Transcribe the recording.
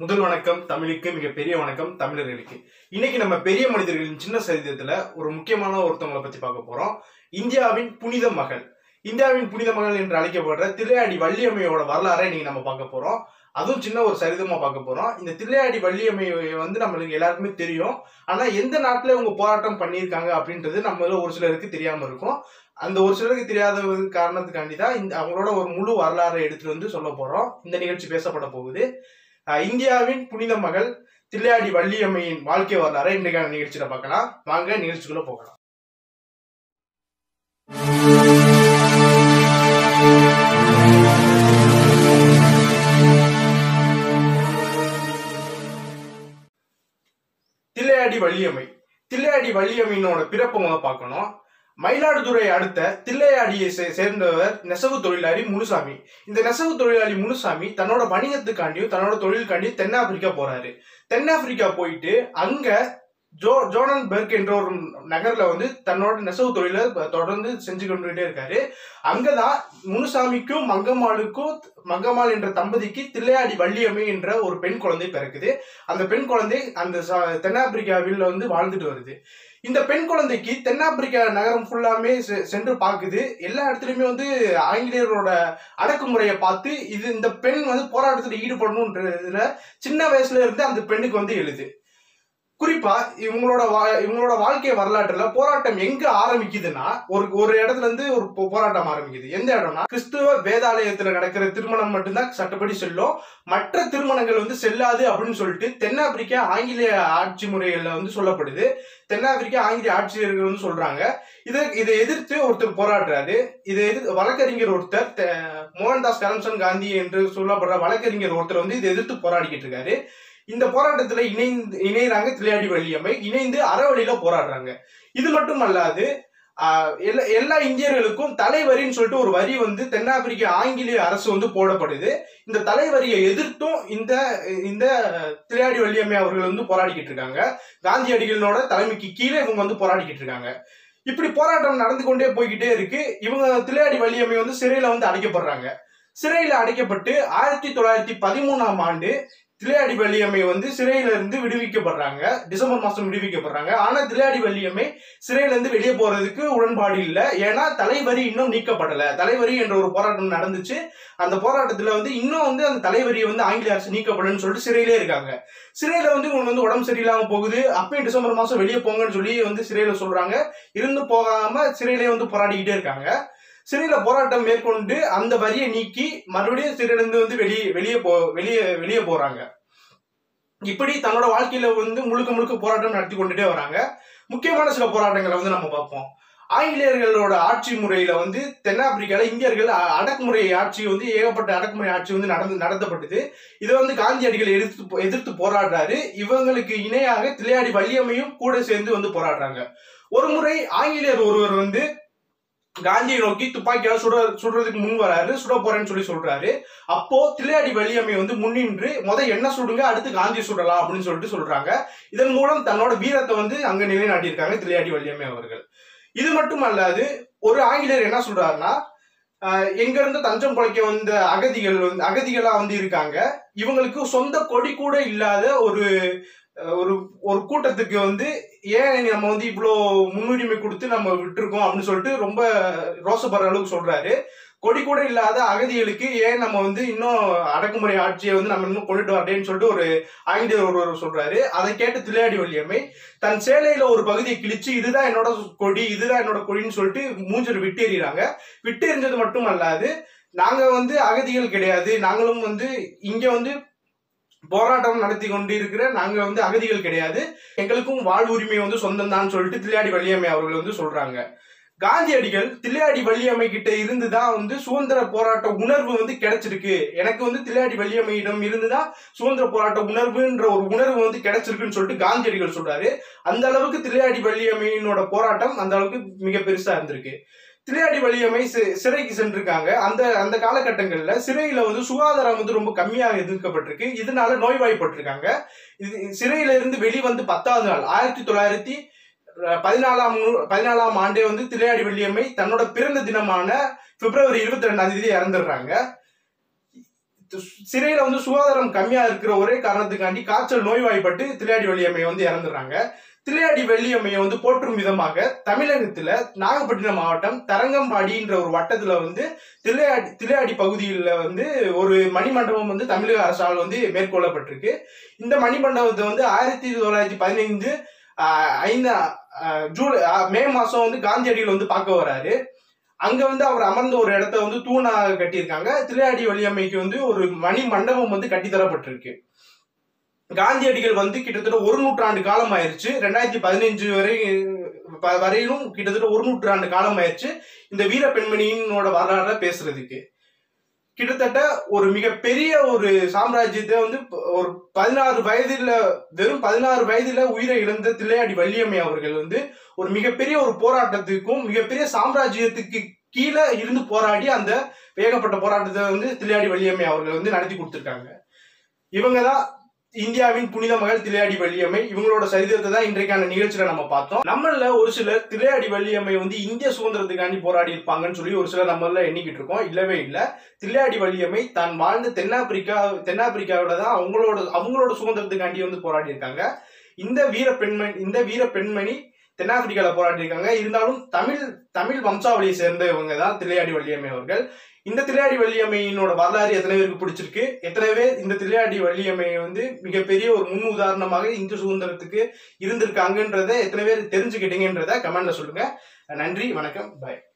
முதல் வணக்கம் தமிழுக்கு மிகப்பெரிய வணக்கம் தமிழர்களுக்கு இன்னைக்கு நம்ம பெரிய மனிதர்களின் சின்ன சரித்திரத்துல ஒரு முக்கியமான ஒருத்தவங்களை பத்தி பார்க்க போறோம் இந்தியாவின் புனித மகள் இந்தியாவின் புனித மகள் என்று அழைக்கப்படுற தில்லையாடி வள்ளியம்மையோட வரலாறை இன்னைக்கு நம்ம பார்க்க போறோம் அதுவும் சின்ன ஒரு சரிதமா பார்க்க போறோம் இந்த தில்லையாடி வள்ளியம்மை வந்து நம்மளுக்கு எல்லாருக்குமே தெரியும் ஆனா எந்த நாட்டுல இவங்க போராட்டம் பண்ணியிருக்காங்க அப்படின்றது நம்மள ஒரு சிலருக்கு தெரியாம இருக்கும் அந்த ஒரு சிலருக்கு தெரியாத ஒரு காரணத்துக்காண்டி தான் இந்த அவங்களோட ஒரு முழு வரலாறை எடுத்துட்டு வந்து சொல்ல போறோம் இந்த நிகழ்ச்சி பேசப்பட போகுது அஹ் இந்தியாவின் புனித மகள் தில்லையாடி வள்ளியம்மையின் வாழ்க்கை வரலாறை இன்றைக்கான நிகழ்ச்சியில பார்க்கலாம் வாங்க நிகழ்ச்சிக்குள்ள போகலாம் தில்லையாடி வள்ளியம்மை தில்லையாடி வள்ளியம்மையினோட பிறப்பை முதல்ல பார்க்கணும் மயிலாடுதுறை அடுத்த தில்லையாடியை சே- சேர்ந்தவர் நெசவு தொழிலாளி முனுசாமி இந்த நெசவு தொழிலாளி முனுசாமி தன்னோட வணிகத்துக்காண்டியும் தன்னோட தொழிலுக்காண்டியும் தென்னாப்பிரிக்கா போறாரு தென்னாப்பிரிக்கா போயிட்டு அங்க ஜோ ஜோனன்பெர்க் என்ற ஒரு நகர்ல வந்து தன்னோட நெசவு தொழிலை ப- தொடர்ந்து செஞ்சு கொண்டுகிட்டே இருக்காரு அங்கதான் முனுசாமிக்கும் மங்கம்மாளுக்கும் மங்கம்மாள் என்ற தம்பதிக்கு தில்லையாடி வள்ளியம்மை என்ற ஒரு பெண் குழந்தை பிறக்குது அந்த பெண் குழந்தை அந்த ச- தென்னாப்பிரிக்காவில் வந்து வாழ்ந்துட்டு வருது இந்த பெண் குழந்தைக்கு தென்னாப்பிரிக்கா நகரம் ஃபுல்லாமே செ- சென்று பார்க்குது எல்லா இடத்துலயுமே வந்து ஆங்கிலேயரோட அடக்குமுறையை பார்த்து இது இந்த பெண் வந்து போராட்டத்தில் ஈடுபடணுன்றதுல சின்ன வயசுல இருந்து அந்த பெண்ணுக்கு வந்து எழுது குறிப்பா இவங்களோட வா- இவங்களோட வாழ்க்கை வரலாற்றுல போராட்டம் எங்க ஆரம்பிக்குதுன்னா ஒரு ஒரு இடத்துல இருந்து ஒரு போ- போராட்டம் ஆரம்பிக்குது எந்த இடம்னா கிறிஸ்துவ வேதாலயத்துல நடக்கிற திருமணம் மட்டும்தான் சட்டப்படி செல்லும் மற்ற திருமணங்கள் வந்து செல்லாது அப்படின்னு சொல்லிட்டு தென்னாப்பிரிக்கா ஆங்கிலேய ஆட்சி முறைகள்ல வந்து சொல்லப்படுது தென்னாப்பிரிக்கா ஆங்கிலேய ஆட்சியர்கள் வந்து சொல்றாங்க இதை இதை எதிர்த்து ஒருத்தர் போராடுறாரு இதை எதிர்த்து வழக்கறிஞர் ஒருத்தர் தெ- மோகன்தாஸ் கரம்சந்த் காந்தி என்று சொல்லப்படுற வழக்கறிஞர் ஒருத்தர் வந்து இதை எதிர்த்து போராடிக்கிட்டு இருக்காரு இந்த போராட்டத்துல இணைந்து இணையறாங்க தில்லையாடி வள்ளியம்மை இணைந்து அறவழியில போராடுறாங்க இது மட்டும் அல்லாது ஆஹ், எல்லா எல்லா இந்தியர்களுக்கும் தலைவரின்னு சொல்லிட்டு ஒரு வரி வந்து தென்னாப்பிரிக்க ஆங்கிலேய அரசு வந்து போடப்படுது இந்த தலைவரியை எதிர்த்தும் இந்த இந்த தில்லையாடி வள்ளியம்மை அவர்கள் வந்து போராடிக்கிட்டு இருக்காங்க காந்தியடிகளோட தலைமைக்கு கீழே இவங்க வந்து போராடிக்கிட்டு இருக்காங்க இப்படி போராட்டம் நடந்து கொண்டே போய்கிட்டே இருக்கு இவங்க தில்லையாடி வள்ளியம்மை வந்து சிறையில வந்து அடைக்கப்படுறாங்க சிறையில அடைக்கப்பட்டு ஆயிரத்தி தொள்ளாயிரத்தி பதிமூணாம் ஆண்டு தில்லையாடி வள்ளியம்மை வந்து சிறையில இருந்து விடுவிக்கப்படுறாங்க டிசம்பர் மாசம் விடுவிக்கப்படுறாங்க ஆனா தில்லையாடி வள்ளியம்மை சிறையில இருந்து வெளியே போறதுக்கு உடன்பாடு இல்லை ஏன்னா தலைவரி இன்னும் நீக்கப்படல தலைவரி என்ற ஒரு போராட்டம் நடந்துச்சு அந்த போராட்டத்துல வந்து இன்னும் வந்து அந்த தலைவரியை வந்து ஆங்கில அரசு நீக்கப்படணும்னு சொல்லிட்டு சிறையிலே இருக்காங்க சிறையில வந்து இவங்க வந்து உடம்பு சரியில்லாம போகுது அப்பயும் டிசம்பர் மாசம் வெளியே போங்கன்னு சொல்லி வந்து சிறையில சொல்றாங்க இருந்து போகாம சிறையிலே வந்து போராடிக்கிட்டே இருக்காங்க சிறையில போராட்டம் மேற்கொண்டு அந்த வரியை நீக்கி மறுபடியும் சிறையிலிருந்து வந்து வெளியே வெளியே போ வெளியே வெளியே போறாங்க இப்படி தன்னோட வாழ்க்கையில வந்து முழுக்க முழுக்க போராட்டம் நடத்தி கொண்டுட்டே வராங்க முக்கியமான சில போராட்டங்களை வந்து நம்ம பார்ப்போம் ஆங்கிலேயர்களோட ஆட்சி முறையில வந்து தென்னாப்பிரிக்கால இந்தியர்கள் அ- அடக்குமுறை ஆட்சி வந்து ஏகப்பட்ட அடக்குமுறை ஆட்சி வந்து நடந்து நடத்தப்பட்டது இதை வந்து காந்தியடிகள் எதிர்த்து போ- எதிர்த்து போராடுறாரு இவங்களுக்கு இணையாக தில்லையாடி வள்ளியம்மையும் கூட சேர்ந்து வந்து போராடுறாங்க ஒரு முறை ஆங்கிலேயர் ஒருவர் வந்து காந்தியை நோக்கி துப்பாக்கியால சுட சுடுறதுக்கு முன் வராரு சுட போறேன்னு சொல்லி சொல்றாரு அப்போ தில்லையாடி வள்ளியம்மை வந்து முன்னின்று முத என்ன சுடுங்க அடுத்து காந்தி சுடலாம் அப்படின்னு சொல்லிட்டு சொல்றாங்க இதன் மூலம் தன்னோட வீரத்தை வந்து அங்க நிலைநாட்டியிருக்காங்க தில்லையாடி வள்ளியம்மை அவர்கள் இது மட்டும் அல்லாது ஒரு ஆங்கிலேயர் என்ன சொல்றாருன்னா ஆஹ், எங்க இருந்து தஞ்சம் பிழைக்க வந்த அகதிகள் வந்து அகதிகளா வந்து இருக்காங்க இவங்களுக்கு சொந்த கொடி கூட இல்லாத ஒரு அஹ், ஒரு ஒரு கூட்டத்துக்கு வந்து ஏன் நம்ம வந்து இவ்வளோ முன்னுரிமை கொடுத்து நம்ம விட்டுருக்கோம் அப்படின்னு சொல்லிட்டு ரொம்ப ரோசப்படுற அளவுக்கு சொல்றாரு கொடி கூட இல்லாத அகதிகளுக்கு ஏன் நம்ம வந்து இன்னும் அடக்குமுறை ஆட்சியை வந்து நம்ம இன்னும் கொண்டுட்டு வரேன்னு சொல்லிட்டு ஒரு ஆங்கிலேயர் ஒருவர் சொல்றாரு அதை கேட்டு தில்லையாடி வள்ளியம்மை தன் சேலையில ஒரு பகுதியை கிழிச்சு இதுதான் என்னோட கொடி இதுதான் என்னோட கொடின்னு சொல்லிட்டு மூஞ்சர் விட்டேறிறாங்க விட்டெறிஞ்சது மட்டும் அல்லாது நாங்க வந்து அகதிகள் கிடையாது நாங்களும் வந்து இங்க வந்து போராட்டம் நடத்தி கொண்டு இருக்கிற நாங்க வந்து அகதிகள் கிடையாது எங்களுக்கும் வாழ்வுரிமை வந்து சொந்தம் தான் சொல்லிட்டு தில்லையாடி வள்ளியம்மை அவர்கள் வந்து சொல்றாங்க காந்தியடிகள் தில்லையாடி வள்ளியம்மை கிட்ட இருந்து தான் வந்து சுதந்திர போராட்ட உணர்வு வந்து கிடைச்சிருக்கு எனக்கு வந்து தில்லையாடி வள்ளியம்மையிடம் இருந்து தான் சுதந்திர போராட்ட உணர்வுன்ற ஒரு உணர்வு வந்து கிடைச்சிருக்குன்னு சொல்லிட்டு காந்தியடிகள் சொல்றாரு அந்த அளவுக்கு தில்லையாடி வள்ளியம்மையினோட போராட்டம் அந்த அளவுக்கு மிக பெருசா இருந்திருக்கு தில்லையாடி வள்ளியம்மை சி- சிறைக்கு சென்றிருக்காங்க அந்த அந்த காலகட்டங்கள்ல சிறையில வந்து சுகாதாரம் வந்து ரொம்ப கம்மியாக எதிர்க்கப்பட்டிருக்கு இதனால நோய்வாய்ப்பட்டிருக்காங்க இது சிறையில இருந்து வெளிவந்து பத்தாவது நாள் ஆயிரத்தி தொள்ளாயிரத்தி பதினாலாம் நூ- பதினாலாம் ஆண்டே வந்து தில்லையாடி வள்ளியம்மை தன்னோட பிறந்த தினமான பிப்ரவரி இருபத்தி ரெண்டாம் தேதி இறந்துடுறாங்க சிறையில வந்து சுகாதாரம் கம்மியா இருக்கிற ஒரே காரணத்துக்காண்டி காய்ச்சல் நோய்வாய்ப்பட்டு தில்லையாடி வள்ளியம்மை வந்து இறந்துடுறாங்க தில்லையாடி வெள்ளியம்மையை வந்து போற்றும் விதமாக தமிழகத்துல நாகப்பட்டினம் மாவட்டம் தரங்கம்பாடின்ற ஒரு வட்டத்துல வந்து தில்லையாடி தில்லையாடி பகுதியில் வந்து ஒரு மணிமண்டபம் வந்து தமிழக அரசால் வந்து மேற்கொள்ளப்பட்டிருக்கு இந்த மணிமண்டபத்தை வந்து ஆயிரத்தி தொள்ளாயிரத்தி பதினைந்து ஐந்து ஆஹ், ஜூலை ஆஹ், மே மாசம் வந்து காந்தியடிகள் வந்து பார்க்க வராரு அங்க வந்து அவர் அமர்ந்த ஒரு இடத்த வந்து தூணாக கட்டியிருக்காங்க தில்லையாடி வள்ளியம்மைக்கு வந்து ஒரு மணி மண்டபம் வந்து கட்டித்தரப்பட்டிருக்கு காந்தியடிகள் வந்து கிட்டத்தட்ட ஒரு நூற்றாண்டு காலம் ஆயிருச்சு ரெண்டாயிரத்தி பதினஞ்சு வரை ப- வரையிலும் கிட்டத்தட்ட ஒரு நூற்றாண்டு காலம் ஆயிருச்சு இந்த வீர பெண்மணியினோட வரலாற பேசுறதுக்கு கிட்டத்தட்ட ஒரு மிகப்பெரிய ஒரு சாம்ராஜ்யத்தை வந்து ப- ஒரு பதினாறு வயதுல வெறும் பதினாறு வயதுல உயிரை இழந்த தில்லையாடி வள்ளியம்மை அவர்கள் வந்து ஒரு மிகப்பெரிய ஒரு போராட்டத்துக்கும் மிகப்பெரிய சாம்ராஜ்யத்துக்கு கீழே இருந்து போராடி அந்த வேகப்பட்ட போராட்டத்தை வந்து தில்லையாடி வள்ளியம்மை அவர்கள் வந்து நடத்தி கொடுத்துருக்காங்க இவங்க தான் இந்தியாவின் புனித மகள் தில்லையாடி வள்ளியம்மை இவங்களோட சரித்திரத்தை தான் இன்றைக்கான நிகழ்ச்சியில நம்ம பார்த்தோம் நம்மள ஒரு சிலர் தில்லையாடி வள்ளியம்மை வந்து இந்திய சுதந்திரத்துக்காண்டி போராடி இருப்பாங்கன்னு சொல்லி ஒரு சிலர் நம்மள எண்ணிக்கிட்டு இருக்கோம் இல்லவே இல்ல தில்லையாடி வள்ளியம்மை தான் வாழ்ந்த தென்னாப்பிரிக்கா தென்னாப்பிரிக்காவில தான் அவங்களோட அவங்களோட சுதந்திரத்துக்காண்டி வந்து போராடி இருக்காங்க இந்த வீர பெண்மணி இந்த வீர பெண்மணி தென்னாப்பிரிக்கால போராடி இருக்காங்க இருந்தாலும் தமிழ் தமிழ் வம்சாவளியை சேர்ந்தவங்க தான் தில்லையாடி வள்ளியம்மை அவர்கள் இந்த தில்லையாடி வள்ளியம்மையினோட வரலாறு எத்தனை பேருக்கு பிடிச்சிருக்கு எத்தனை பேர் இந்த தில்லையாடி வள்ளியம்மையை வந்து மிகப்பெரிய ஒரு முன் உதாரணமாக இந்து சுதந்திரத்துக்கு இருந்திருக்காங்கன்றத எத்தனை பேர் தெரிஞ்சுக்கிட்டீங்கன்றத கமெண்ட்ல சொல்லுங்க நன்றி வணக்கம் பாய்